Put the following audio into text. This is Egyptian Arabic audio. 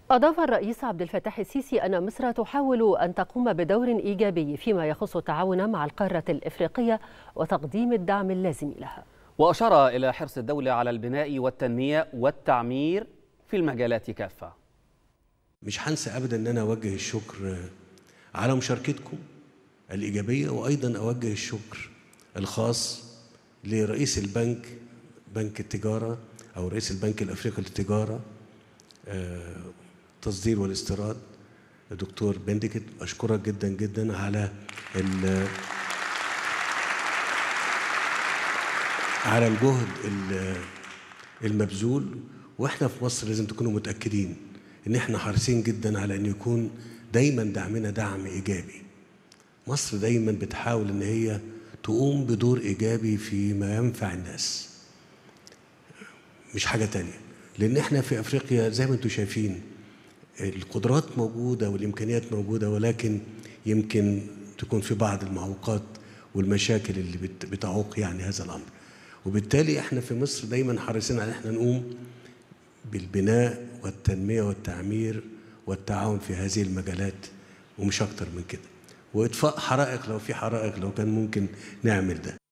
أضاف الرئيس عبد الفتاح السيسي أن مصر تحاول أن تقوم بدور إيجابي فيما يخص التعاون مع القارة الإفريقية وتقديم الدعم اللازم لها وأشار إلى حرص الدولة على البناء والتنمية والتعمير في المجالات كافة مش هنسى أبدا أن أنا أوجه الشكر على مشاركتكم الإيجابية وأيضا أوجه الشكر الخاص لرئيس البنك بنك التجارة أو رئيس البنك الأفريقي للتجارة التصدير والاستيراد الدكتور بندكت أشكرك جدا جدا على على الجهد المبذول واحنا في مصر لازم تكونوا متأكدين ان احنا حريصين جدا على ان يكون دايما دعمنا دعم ايجابي مصر دايما بتحاول ان هي تقوم بدور ايجابي فيما ينفع الناس مش حاجه تانية لان احنا في افريقيا زي ما انتم شايفين القدرات موجوده والامكانيات موجوده ولكن يمكن تكون في بعض المعوقات والمشاكل اللي بتعوق يعني هذا الامر وبالتالي احنا في مصر دايما حريصين على احنا نقوم بالبناء والتنميه والتعمير والتعاون في هذه المجالات ومش اكتر من كده واطفاء حرائق لو في حرائق لو كان ممكن نعمل ده